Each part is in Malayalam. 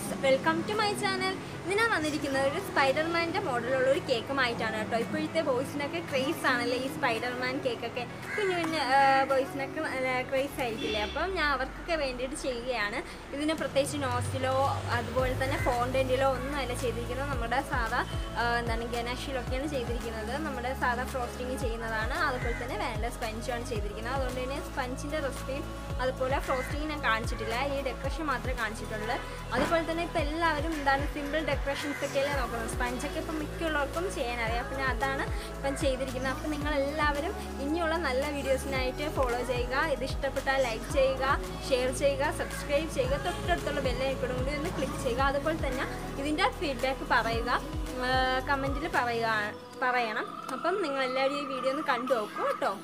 friends welcome to my channel ഇന്ന് ഞാൻ വന്നിരിക്കുന്നത് ഒരു സ്പൈഡർമാൻ്റെ മോഡലുള്ള ഒരു കേക്കുമായിട്ടാണ് കേട്ടോ ഇപ്പോഴത്തെ ബോയ്സിനൊക്കെ ക്രേസ് ആണല്ലേ ഈ സ്പൈഡർമാൻ കേക്കൊക്കെ കുഞ്ഞു കുഞ്ഞു ബോയ്സിനൊക്കെ ക്രേസ് ആയിരിക്കില്ലേ അപ്പം ഞാൻ അവർക്കൊക്കെ വേണ്ടിയിട്ട് ചെയ്യുകയാണ് ഇതിന് പ്രത്യേകിച്ച് നോസിലോ അതുപോലെ തന്നെ ഫോണ്ടൻറ്റിലോ ഒന്നുമല്ല ചെയ്തിരിക്കുന്നത് നമ്മുടെ സാധാ ആ, എന്താണ് ഗനാഷിലൊക്കെയാണ് ചെയ്തിരിക്കുന്നത് നമ്മുടെ സാധാ ഫ്രോസ്റ്റിങ് ചെയ്യുന്നതാണ് അതുപോലെ തന്നെ വാനില സ്പഞ്ചാണ് ചെയ്തിരിക്കുന്നത് അതുകൊണ്ട് തന്നെ സ്പഞ്ചിൻ്റെ റെസിപ്പിയും അതുപോലെ ഫ്രോസ്റ്റിംഗ് ഞാൻ കാണിച്ചിട്ടില്ല ഈ ഡെക്കറേഷൻ മാത്രമേ കാണിച്ചിട്ടുള്ളൂ അതുപോലെ തന്നെ ഇപ്പോൾ എല്ലാവരും എന്താണ് സിമ്പിൾ ഡെക്കറേഷൻസ് ഒക്കെയല്ലേ നോക്കുന്നത് സ്പഞ്ചൊക്കെ ഇപ്പം മിക്കുള്ളവർക്കും ചെയ്യാനറിയാം പിന്നെ അതാണ് ഇപ്പം ചെയ്തിരിക്കുന്നത് അപ്പം നിങ്ങൾ എല്ലാവരും ഇനിയുള്ള നല്ല വീഡിയോസിനായിട്ട് ഫോളോ ചെയ്യുക ഇത് ഇഷ്ടപ്പെട്ടാൽ ലൈക്ക് ചെയ്യുക ഷെയർ ചെയ്യുക സബ്സ്ക്രൈബ് ചെയ്യുക തൊട്ടടുത്തുള്ള ബെല്ലൈക്കോടും കൂടി ഒന്ന് ക്ലിക്ക് ചെയ്യുക അതുപോലെ തന്നെ ഇതിൻ്റെ ഫീഡ്ബാക്ക് പറയുക കമൻറ്റിൽ പറയുക പറയണം അപ്പം നിങ്ങൾ എല്ലാവരും ഈ വീഡിയോ ഒന്ന് കണ്ടു നോക്കൂ കേട്ടോ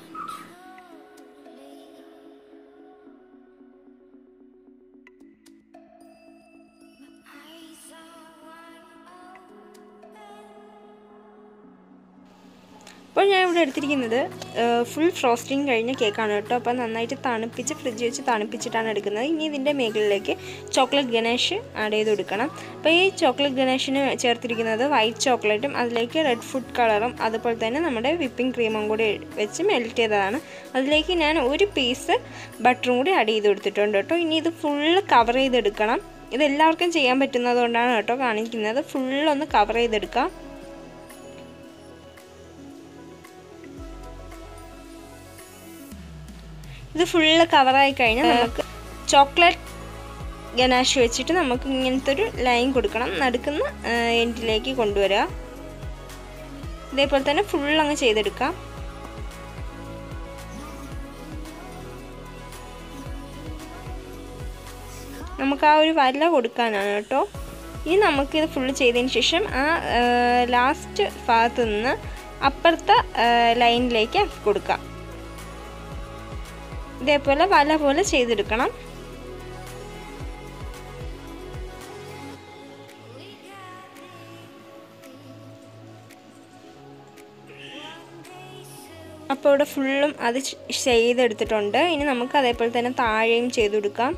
അപ്പോൾ ഞാൻ ഇവിടെ എടുത്തിരിക്കുന്നത് ഫുൾ ഫ്രോസ്റ്റിംഗ് കഴിഞ്ഞ കേക്കാണ് കേട്ടോ അപ്പോൾ നന്നായിട്ട് തണുപ്പിച്ച് ഫ്രിഡ്ജ് വെച്ച് തണുപ്പിച്ചിട്ടാണ് എടുക്കുന്നത് ഇനി ഇതിൻ്റെ മേഖലയിലേക്ക് ചോക്ലേറ്റ് ഗണേഷ് ആഡ് ചെയ്ത് കൊടുക്കണം അപ്പോൾ ഈ ചോക്ലേറ്റ് ഗണേഷിന് ചേർത്തിരിക്കുന്നത് വൈറ്റ് ചോക്ലേറ്റും അതിലേക്ക് റെഡ് ഫുഡ് കളറും അതുപോലെ തന്നെ നമ്മുടെ വിപ്പിംഗ് ക്രീമും കൂടി വെച്ച് മെൽറ്റ് ചെയ്തതാണ് അതിലേക്ക് ഞാൻ ഒരു പീസ് ബട്ടറും കൂടി ആഡ് ചെയ്ത് കൊടുത്തിട്ടുണ്ട് കേട്ടോ ഇനി ഇത് ഫുള്ള് കവർ ചെയ്തെടുക്കണം ഇത് എല്ലാവർക്കും ചെയ്യാൻ പറ്റുന്നത് കൊണ്ടാണ് കേട്ടോ കാണിക്കുന്നത് ഫുള്ളൊന്ന് കവർ ചെയ്തെടുക്കാം ഇത് ഫുള്ള് കവറായി കഴിഞ്ഞാൽ നമുക്ക് ചോക്ലേറ്റ് ഗനാഷ് വെച്ചിട്ട് നമുക്ക് ഇങ്ങനത്തെ ഒരു ലൈൻ കൊടുക്കണം നടുക്കുന്ന എൻഡിലേക്ക് കൊണ്ടുവരിക ഇതേപോലെ തന്നെ ഫുൾ അങ്ങ് ചെയ്തെടുക്കാം നമുക്ക് ആ ഒരു വല കൊടുക്കാനാണ് കേട്ടോ ഇനി നമുക്കിത് ഫുള്ള് ചെയ്തതിന് ശേഷം ആ ലാസ്റ്റ് ഭാഗത്ത് നിന്ന് അപ്പുറത്തെ ലൈനിലേക്ക് ആക്കി കൊടുക്കാം ഇതേപോലെ വല പോലെ ചെയ്തെടുക്കണം അപ്പോൾ ഇവിടെ ഫുള്ളും അത് ചെയ്തെടുത്തിട്ടുണ്ട് ഇനി നമുക്ക് അതേപോലെ തന്നെ താഴെയും ചെയ്ത് കൊടുക്കാം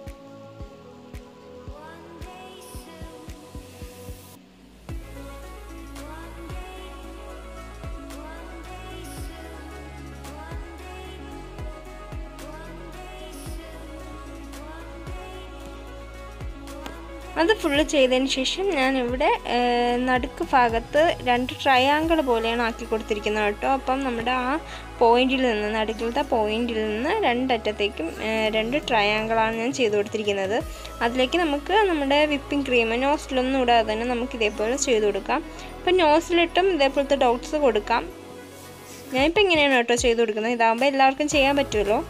അത് ഫുള്ള് ചെയ്തതിന് ശേഷം ഞാൻ ഇവിടെ നടുക്ക് ഭാഗത്ത് രണ്ട് ട്രയാങ്കിൾ പോലെയാണ് ആക്കി കൊടുത്തിരിക്കുന്നത് കേട്ടോ അപ്പം നമ്മുടെ ആ പോയിന്റിൽ നിന്ന് നടുക്കിലത്തെ പോയിന്റിൽ നിന്ന് രണ്ടറ്റത്തേക്കും രണ്ട് ട്രയാങ്കിളാണ് ഞാൻ ചെയ്ത് കൊടുത്തിരിക്കുന്നത് അതിലേക്ക് നമുക്ക് നമ്മുടെ വിപ്പിംഗ് ക്രീം നോസിലൊന്നും ഇടാതെ തന്നെ നമുക്ക് ഇതേപോലെ ചെയ്ത് കൊടുക്കാം അപ്പം നോസിലിട്ടും ഇതേപോലത്തെ ഡോട്ട്സ് കൊടുക്കാം ഞാനിപ്പോൾ ഇങ്ങനെയാണ് കേട്ടോ ചെയ്ത് കൊടുക്കുന്നത് ഇതാകുമ്പോൾ എല്ലാവർക്കും ചെയ്യാൻ പറ്റുമല്ലോ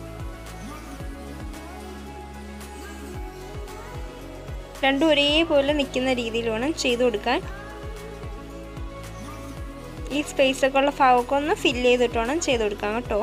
രണ്ടും ഒരേപോലെ നിൽക്കുന്ന രീതിയിൽ വേണം ചെയ്ത് കൊടുക്കാൻ ഈ സ്പേസ് ഒക്കെ ഉള്ള ഭാഗമൊക്കെ ഒന്ന് ഫില്ല് ചെയ്തിട്ട് വേണം ചെയ്ത് കൊടുക്കാൻ കേട്ടോ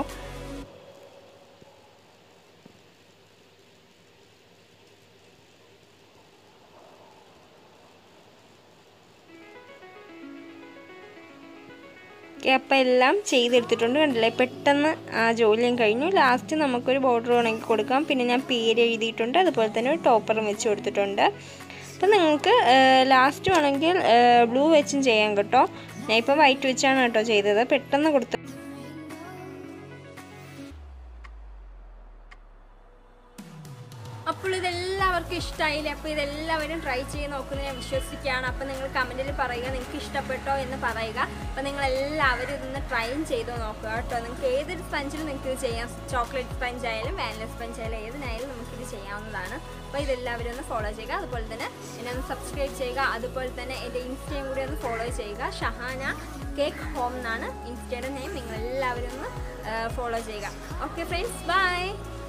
അപ്പം എല്ലാം ചെയ്തെടുത്തിട്ടുണ്ട് കണ്ടില്ലേ പെട്ടെന്ന് ആ ജോലിയും കഴിഞ്ഞു ലാസ്റ്റ് നമുക്കൊരു ബോർഡർ വേണമെങ്കിൽ കൊടുക്കാം പിന്നെ ഞാൻ പേര് എഴുതിയിട്ടുണ്ട് അതുപോലെ തന്നെ ഒരു ടോപ്പറും വെച്ച് കൊടുത്തിട്ടുണ്ട് അപ്പം നിങ്ങൾക്ക് ലാസ്റ്റ് വേണമെങ്കിൽ ബ്ലൂ വെച്ചും ചെയ്യാം കേട്ടോ ഞാൻ ഇപ്പോൾ വൈറ്റ് വെച്ചാണ് കേട്ടോ ചെയ്തത് പെട്ടെന്ന് കൊടുത്ത് അപ്പോൾ ഇതെല്ലാവർക്കും ഇഷ്ടമായില്ലേ അപ്പോൾ ഇതെല്ലാവരും ട്രൈ ചെയ്ത് നോക്കുന്നത് ഞാൻ വിശ്വസിക്കുകയാണ് അപ്പോൾ നിങ്ങൾ കമൻറ്റിൽ പറയുക നിങ്ങൾക്ക് ഇഷ്ടപ്പെട്ടോ എന്ന് പറയുക അപ്പോൾ നിങ്ങൾ എല്ലാവരും ഇതൊന്ന് ട്രൈ ചെയ്ത് നോക്കുക കേട്ടോ നിങ്ങൾക്ക് ഏതൊരു സ്പഞ്ചിലും നിങ്ങൾക്ക് ഇത് ചെയ്യാം ചോക്ലേറ്റ് സ്പഞ്ച് ആയാലും വാനില സ്പഞ്ച് ആയാലും ഏതിനായാലും നമുക്കിത് ചെയ്യാവുന്നതാണ് അപ്പോൾ ഇതെല്ലാവരും ഒന്ന് ഫോളോ ചെയ്യുക അതുപോലെ തന്നെ എന്നെ ഒന്ന് സബ്സ്ക്രൈബ് ചെയ്യുക അതുപോലെ തന്നെ എൻ്റെ ഇൻസ്റ്റയും കൂടി ഒന്ന് ഫോളോ ചെയ്യുക ഷഹാന കേക്ക് ഹോം എന്നാണ് ഇൻസ്റ്റയുടെ നെയിം നിങ്ങൾ എല്ലാവരും ഒന്ന് ഫോളോ ചെയ്യുക ഓക്കെ ഫ്രണ്ട്സ് ബൈ